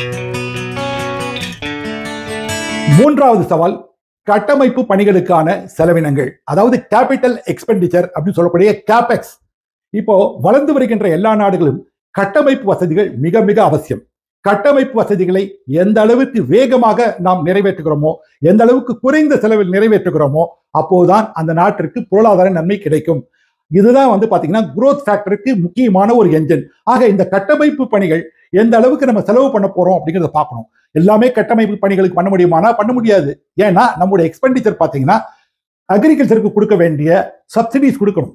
மூன்றாவது சவால் கட்டமைப்பு பணிகளுக்கான செலவினங்கள் அதாவது கேபிட்டல் எக்ஸ்பெண்டிச்சர் அப்படின்னு சொல்லக்கூடிய கேபெக்ஸ் இப்போ வளர்ந்து வருகின்ற எல்லா நாடுகளும் கட்டமைப்பு வசதிகள் மிக மிக அவசியம் கட்டமைப்பு வசதிகளை எந்த அளவுக்கு வேகமாக நாம் நிறைவேற்றுகிறோமோ எந்த அளவுக்கு குறைந்த செலவில் நிறைவேற்றுகிறோமோ அப்போதுதான் அந்த நாட்டிற்கு பொருளாதார நன்மை கிடைக்கும் இதுதான் வந்து பாத்தீங்கன்னா growth ஃபேக்டருக்கு முக்கியமான ஒரு என்ஜின் ஆக இந்த கட்டமைப்பு பணிகள் எந்த அளவுக்கு நம்ம செலவு பண்ண போறோம் அப்படிங்கிறத பார்க்கணும் எல்லாமே கட்டமைப்பு பணிகளுக்கு பண்ண முடியுமானா பண்ண முடியாது ஏன்னா நம்முடைய எக்ஸ்பெண்டிச்சர் பாத்தீங்கன்னா அக்ரிகல்ச்சருக்கு கொடுக்க வேண்டிய சப்சிடிஸ் கொடுக்கணும்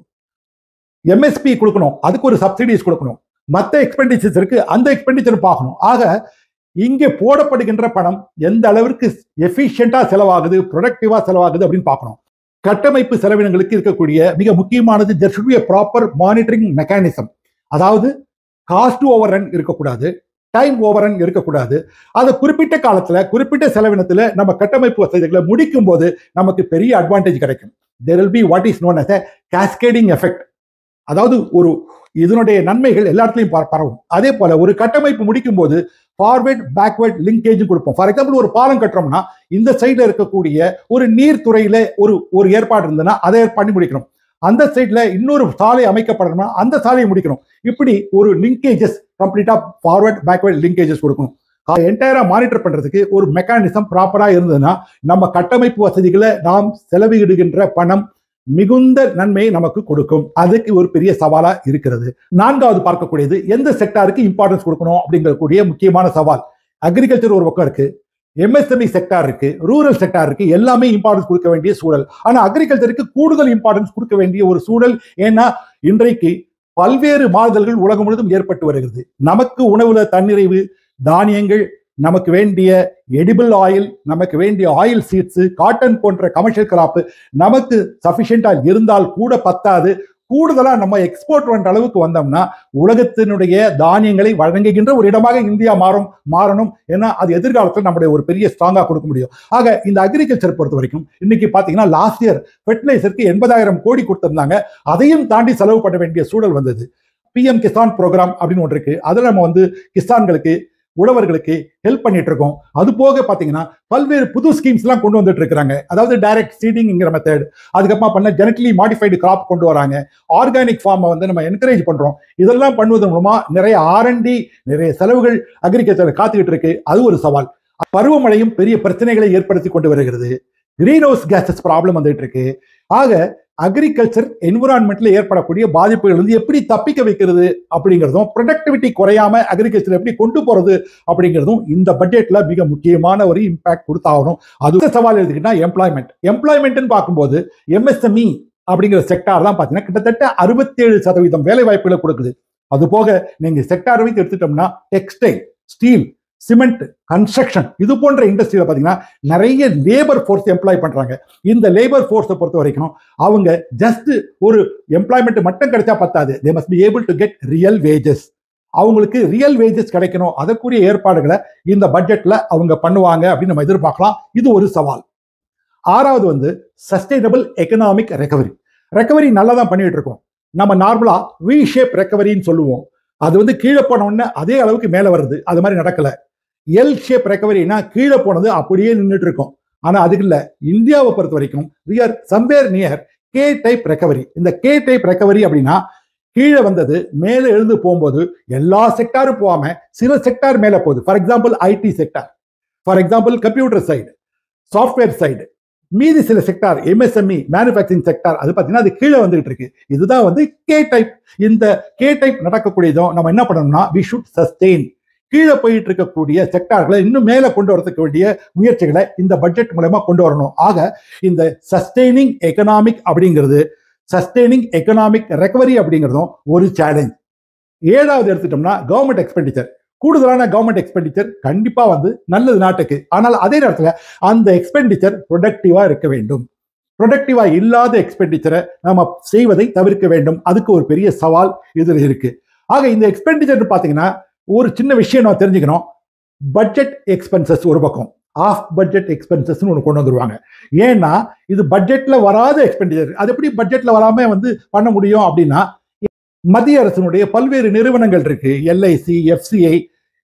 எம்எஸ்பி கொடுக்கணும் அதுக்கு ஒரு சப்சிடிஸ் கொடுக்கணும் மற்ற எக்ஸ்பெண்டிச்சர்ஸருக்கு அந்த எக்ஸ்பெண்டிச்சர் பார்க்கணும் ஆக இங்கே போடப்படுகின்ற பணம் எந்த அளவிற்கு எஃபிஷியண்டா செலவாகுது ப்ரொடக்டிவா செலவாகுது அப்படின்னு பார்க்கணும் கட்டமைப்பு செலவினங்களுக்கு இருக்கக்கூடிய மிக முக்கியமானது there should be proper monitoring mechanism அதாவது காஸ்ட் ஓவர் ரன் இருக்கக்கூடாது டைம் ஓவர் ரன் இருக்கக்கூடாது அது குறிப்பிட்ட காலத்துல குறிப்பிட்ட செலவினத்துல நம்ம கட்டமைப்பு வசதிகளை முடிக்கும் போது நமக்கு பெரிய அட்வான்டேஜ் கிடைக்கும் there will be what is known as a cascading effect அதாவது ஒரு இதனுடைய நன்மைகள் எல்லா இடத்துலையும் பர- பரவும் அதே போல ஒரு கட்டமைப்பு முடிக்கும் போது ஃபார்வர்ட் பேக்வர்ட் லிங்கேஜ் கொடுப்போம் ஃபார் எக்ஸாம்பிள் ஒரு பாலம் கட்டுறோம்னா இந்த சைடுல இருக்கக்கூடிய ஒரு நீர்த்துறையில ஒரு ஒரு ஏற்பாடு இருந்ததுன்னா அதை பண்ணி முடிக்கணும் அந்த சைடுல இன்னொரு சாலை அமைக்கப்படணும்னா அந்த சாலையை முடிக்கணும் இப்படி ஒரு லிங்கேஜஸ் கம்ப்ளீட்டா ஃபார்வர்ட் பேக்வர்ட் லிங்கேஜஸ் கொடுக்கணும் என்டையரா மானிட்டர் பண்றதுக்கு ஒரு மெக்கானிசம் ப்ராப்பரா இருந்ததுன்னா நம்ம கட்டமைப்பு வசதிகளை நாம் செலவிடுகின்ற பணம் மிகுந்த நன்மையை நமக்கு கொடுக்கும் அதுக்கு ஒரு பெரிய சவாலா இருக்கிறது நான்காவது பார்க்கக்கூடியது எந்த செக்டாருக்கு இம்பார்ட்டன்ஸ் கொடுக்கணும் அப்படிங்கக்கூடிய முக்கியமான சவால் அக்ரிகல்ச்சர் ஒரு பக்கம் இருக்கு எம்எஸ்எம்இ செக்டார் இருக்கு ரூரல் செக்டார் இருக்கு எல்லாமே இம்பார்ட்டன்ஸ் கொடுக்க வேண்டிய சூழல் ஆனா அக்ரிகல்ச்சருக்கு கூடுதல் இம்பார்ட்டன்ஸ் கொடுக்க வேண்டிய ஒரு சூழல் ஏன்னா இன்றைக்கு பல்வேறு மாறுதல்கள் உலகம் முழுவதும் ஏற்பட்டு வருகிறது நமக்கு உணவுல தன்னிறைவு தானியங்கள் நமக்கு வேண்டிய எடிபிள் ஆயில் நமக்கு வேண்டிய ஆயில் சீட்ஸ் காட்டன் போன்ற கமர்ஷியல் கிராப் நமக்கு சஃபிஷியண்டா இருந்தால் கூட பத்தாது கூடுதலா நம்ம எக்ஸ்போர்ட் பண்ற அளவுக்கு வந்தோம்னா உலகத்தினுடைய தானியங்களை வழங்குகின்ற ஒரு இடமாக இந்தியா மாறும் மாறணும் ஏன்னா அது எதிர்காலத்தில் நம்முடைய ஒரு பெரிய ஸ்ட்ராங்கா கொடுக்க முடியும் ஆக இந்த அக்ரிகல்ச்சர் பொறுத்த வரைக்கும் இன்னைக்கு பாத்தீங்கன்னா லாஸ்ட் இயர் ஃபெர்டிலைசருக்கு எண்பதாயிரம் கோடி கொடுத்திருந்தாங்க அதையும் தாண்டி செலவு பண்ண வேண்டிய சூழல் வந்தது பிஎம் கிசான் ப்ரோக்ராம் அப்படின்னு ஒன்று இருக்கு அதுல நம்ம வந்து கிசான்களுக்கு உழவர்களுக்கு ஹெல்ப் பண்ணிட்டு இருக்கோம் அது போக பாத்தீங்கன்னா பல்வேறு புது ஸ்கீம்ஸ் எல்லாம் கொண்டு வந்துட்டு இருக்காங்க அதாவது டைரக்ட் சீடிங்ங்கிற மெத்தட் அதுக்கப்புறமா பண்ண ஜெனட்லி மாடிஃபைடு கிராப் கொண்டு வராங்க ஆர்கானிக் ஃபார்மை வந்து நம்ம என்கரேஜ் பண்றோம் இதெல்லாம் பண்ணுவதன் மூலமா நிறைய ஆர்என்டி நிறைய செலவுகள் அக்ரிகல்ச்சர் காத்துக்கிட்டு இருக்கு அது ஒரு சவால் பருவமழையும் பெரிய பிரச்சனைகளை ஏற்படுத்தி கொண்டு வருகிறது கிரீன் ஹவுஸ் கேசஸ் ப்ராப்ளம் வந்துட்டு இருக்கு ஆக அக்ரிகல்ச்சர் என்விரான்மெண்ட்ல ஏற்படக்கூடிய பாதிப்புகள் வந்து எப்படி தப்பிக்க வைக்கிறது அப்படிங்கிறதும் ப்ரொடக்டிவிட்டி குறையாம அக்ரிகல்ச்சர் எப்படி கொண்டு போறது அப்படிங்கிறதும் இந்த பட்ஜெட்ல மிக முக்கியமான ஒரு இம்பாக்ட் கொடுத்தாகணும் அது சவால் எடுத்துக்கிட்டா எம்ப்ளாய்மெண்ட் எம்ப்ளாய்மெண்ட்னு பார்க்கும்போது எம்எஸ்எம்இ அப்படிங்கிற செக்டார் தான் பார்த்தீங்கன்னா கிட்டத்தட்ட அறுபத்தேழு சதவீதம் வேலை வாய்ப்புகளை கொடுக்குது அது போக நீங்க செக்டார் வைத்து எடுத்துட்டோம்னா டெக்ஸ்டைல் ஸ்டீல் சிமெண்ட் கன்ஸ்ட்ரக்ஷன் இது போன்ற இண்டஸ்ட்ரியில பாத்தீங்கன்னா நிறைய லேபர் ஃபோர்ஸ் எம்ப்ளாய் பண்றாங்க இந்த லேபர் ஃபோர்ஸை பொறுத்த வரைக்கும் அவங்க ஜஸ்ட் ஒரு எம்ப்ளாய்மெண்ட் மட்டும் கிடைச்சா பத்தாது they must be able to get real wages அவங்களுக்கு ரியல் வேஜஸ் கிடைக்கணும் அதற்குரிய ஏற்பாடுகளை இந்த பட்ஜெட்ல அவங்க பண்ணுவாங்க அப்படின்னு நம்ம எதிர்பார்க்கலாம் இது ஒரு சவால் ஆறாவது வந்து சஸ்டைனபிள் எக்கனாமிக் ரெக்கவரி ரெக்கவரி நல்லா தான் பண்ணிட்டு இருக்கோம் நம்ம நார்மலா வி ஷேப் ரெக்கவரின்னு சொல்லுவோம் அது வந்து கீழே போன உடனே அதே அளவுக்கு மேலே வருது அது மாதிரி நடக்கல எல் ஷேப் ரெக்கவரினா கீழே போனது அப்படியே நின்றுட்டு இருக்கும் ஆனா அதுக்கு இல்ல இந்தியாவை பொறுத்த வரைக்கும் we are somewhere near K type recovery இந்த கே டைப் ரெக்கவரி அப்படின்னா கீழே வந்தது மேலே எழுந்து போகும்போது எல்லா செக்டாரும் போகாம சில செக்டார் மேலே போகுது for example IT sector for example computer side software side மீதி சில செக்டார் எம்எஸ்எம்இ மேனுஃபேக்சரிங் செக்டார் அது பார்த்தீங்கன்னா அது கீழே வந்துகிட்டு இருக்கு இதுதான் வந்து கே டைப் இந்த கே டைப் நடக்கக்கூடியதும் நம்ம என்ன பண்ணணும்னா வி ஷுட் சஸ்டெயின் கீழே போயிட்டு இருக்கக்கூடிய செக்டார்களை இன்னும் மேலே கொண்டு வரதுக்கு வேண்டிய முயற்சிகளை இந்த பட்ஜெட் மூலமா கொண்டு வரணும் ஆக இந்த சஸ்டெய்னிங் எக்கனாமிக் அப்படிங்கிறது சஸ்டெய்னிங் எக்கனாமிக் ரெக்கவரி அப்படிங்கிறதும் ஒரு சேலஞ்ச் ஏழாவது எடுத்துட்டோம்னா கவர்மெண்ட் எக்ஸ்பெண்டிச்சர் கூடுதலான கவர்மெண்ட் எக்ஸ்பெண்டிச்சர் கண்டிப்பா வந்து நல்லது நாட்டுக்கு ஆனால் அதே நேரத்தில் அந்த எக்ஸ்பெண்டிச்சர் ப்ரொடக்டிவா இருக்க வேண்டும் ப்ரொடக்டிவா இல்லாத எக்ஸ்பெண்டிச்சரை நம்ம செய்வதை தவிர்க்க வேண்டும் அதுக்கு ஒரு பெரிய சவால் இதுல இருக்கு ஆக இந்த எக்ஸ்பெண்டிச்சர் பாத்தீங்கன்னா ஒரு சின்ன விஷயம் நம்ம தெரிஞ்சுக்கணும் பட்ஜெட் எக்ஸ்பென்சஸ் ஒரு பக்கம் ஆஃப் பட்ஜெட் எக்ஸ்பென்சஸ்னு ஒன்று கொண்டு வந்துருவாங்க ஏன்னா இது பட்ஜெட்ல வராத எக்ஸ்பெண்டிச்சர் அது எப்படி பட்ஜெட்ல வராம வந்து பண்ண முடியும் அப்படின்னா மத்திய அரசினுடைய பல்வேறு நிறுவனங்கள் இருக்கு எல்ஐசி எஃப்சிஐ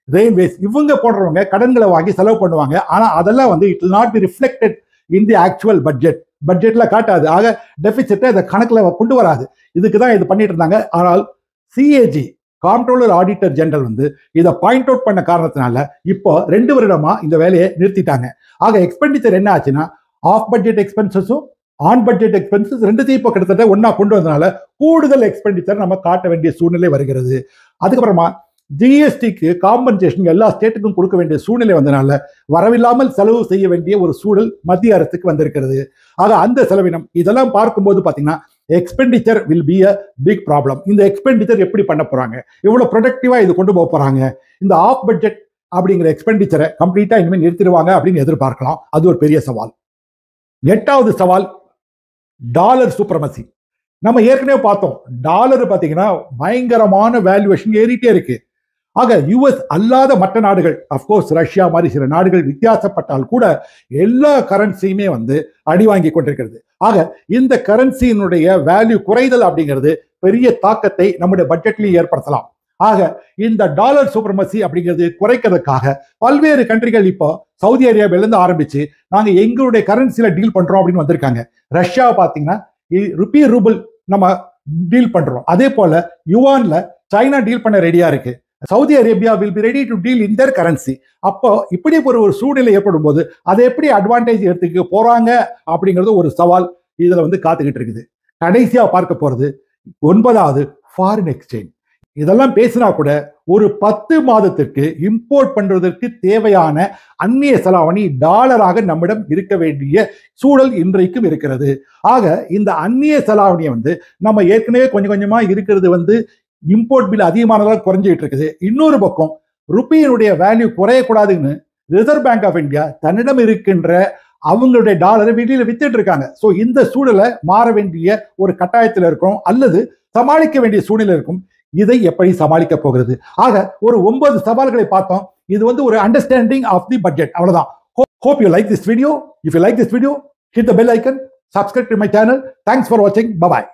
ரயில்வேஸ் இவங்க போடுறவங்க கடன்களை வாங்கி செலவு பண்ணுவாங்க ஆனா அதெல்லாம் வந்து it will not be reflected in the actual budget பட்ஜெட்ல காட்டாது ஆக டெபிசிட்டை அதை கணக்குல கொண்டு வராது இதுக்கு தான் இது பண்ணிட்டு இருந்தாங்க ஆனால் சிஏஜி காம்ட்ரோலர் ஆடிட்டர் ஜெனரல் வந்து இதை பாயிண்ட் அவுட் பண்ண காரணத்தினால இப்போ ரெண்டு வருடமா இந்த வேலையை நிறுத்திட்டாங்க ஆக எக்ஸ்பெண்டிச்சர் என்ன ஆச்சுன்னா ஆஃப் பட்ஜெட் எக்ஸ்பென்சஸும் ஆன் பட்ஜெட் எக்ஸ்பென்சஸ் ரெண்டுத்தையும் இப்போ கிட்டத்தட்ட ஒண்ணா கொண்டு வந்தனால கூடுதல் எக்ஸ்பெண்டிச்சர் நம்ம காட்ட வேண்டிய சூழ்நிலை வருகிறது அதுக்கப்புறமா ஜிஎஸ்டிக்கு காம்பன்சேஷன் எல்லா ஸ்டேட்டுக்கும் கொடுக்க வேண்டிய சூழ்நிலை வந்தனால வரவில்லாமல் செலவு செய்ய வேண்டிய ஒரு சூழல் மத்திய அரசுக்கு வந்திருக்கிறது ஆக அந்த செலவினம் இதெல்லாம் பார்க்கும்போது பாத்தீங்கன்னா expenditure will be a big problem இந்த எக்ஸ்பெண்டிச்சர் எப்படி பண்ண போறாங்க எவ்வளவு ப்ரொடக்டிவா இது கொண்டு போக போறாங்க இந்த ஆஃப் பட்ஜெட் அப்படிங்கிற எக்ஸ்பெண்டிச்சரை கம்ப்ளீட்டா இனிமேல் நிறுத்திடுவாங்க அப்படின்னு எதிர்பார்க்கலாம் அது ஒரு பெரிய சவால் எட்டாவது சவால் டாலர் சூப்பரமசி நம்ம ஏற்கனவே பார்த்தோம் டாலர் பார்த்தீங்கன்னா பயங்கரமான வேல்யூவேஷன் ஏறிட்டே இருக்கு ஆக யுஎஸ் அல்லாத மற்ற நாடுகள் அஃப்கோர்ஸ் ரஷ்யா மாதிரி சில நாடுகள் வித்தியாசப்பட்டால் கூட எல்லா கரன்சியுமே வந்து அடி வாங்கி கொண்டிருக்கிறது ஆக இந்த கரன்சியினுடைய வேல்யூ குறைதல் அப்படிங்கிறது பெரிய தாக்கத்தை நம்முடைய பட்ஜெட்லையும் ஏற்படுத்தலாம் ஆக இந்த டாலர் சூப்பர்மசி அப்படிங்கிறது குறைக்கிறதுக்காக பல்வேறு கண்ட்ரிகள் இப்போ சவுதி அரேபியாவிலிருந்து ஆரம்பிச்சு நாங்க எங்களுடைய கரன்சில டீல் பண்றோம் அப்படின்னு வந்திருக்காங்க ரஷ்யா பாத்தீங்கன்னா ருபி ரூபிள் நம்ம டீல் பண்றோம் அதே போல யுவான்ல சைனா டீல் பண்ண ரெடியா இருக்கு Saudi Arabia will be ready to deal in their currency அப்போ இப்படி ஒரு ஒரு சூழ்நிலை ஏற்படும் போது அதை எப்படி அட்வான்டேஜ் எடுத்துக்க போறாங்க அப்படிங்கிறது ஒரு சவால் இதுல வந்து காத்துக்கிட்டு இருக்குது கடைசியா பார்க்க போறது ஒன்பதாவது ஃபாரின் எக்ஸ்சேஞ்ச் இதெல்லாம் பேசினா கூட ஒரு பத்து மாதத்திற்கு இம்போர்ட் பண்றதற்கு தேவையான அந்நிய செலாவணி டாலராக நம்மிடம் இருக்க வேண்டிய சூழல் இன்றைக்கும் இருக்கிறது ஆக இந்த அந்நிய செலாவணியை வந்து நம்ம ஏற்கனவே கொஞ்சம் கொஞ்சமா இருக்கிறது வந்து இம்போர்ட் பில் அதிகமானதாக குறைஞ்சிட்டு இருக்குது இன்னொரு பக்கம் ருப்பியினுடைய வேல்யூ குறையக்கூடாதுன்னு ரிசர்வ் பேங்க் ஆஃப் இந்தியா தன்னிடம் இருக்கின்ற அவங்களுடைய டாலரை வெளியில வித்துட்டு இருக்காங்க ஸோ இந்த சூழலை மாற வேண்டிய ஒரு கட்டாயத்தில் இருக்கிறோம் அல்லது சமாளிக்க வேண்டிய சூழ்நிலை இருக்கும் இதை எப்படி சமாளிக்க போகிறது ஆக ஒரு ஒன்பது சவால்களை பார்த்தோம் இது வந்து ஒரு அண்டர்ஸ்டாண்டிங் ஆஃப் தி பட்ஜெட் அவ்வளவுதான் hope you like this video if you like this video hit the bell icon subscribe to my channel thanks for வாட்சிங் பபாய்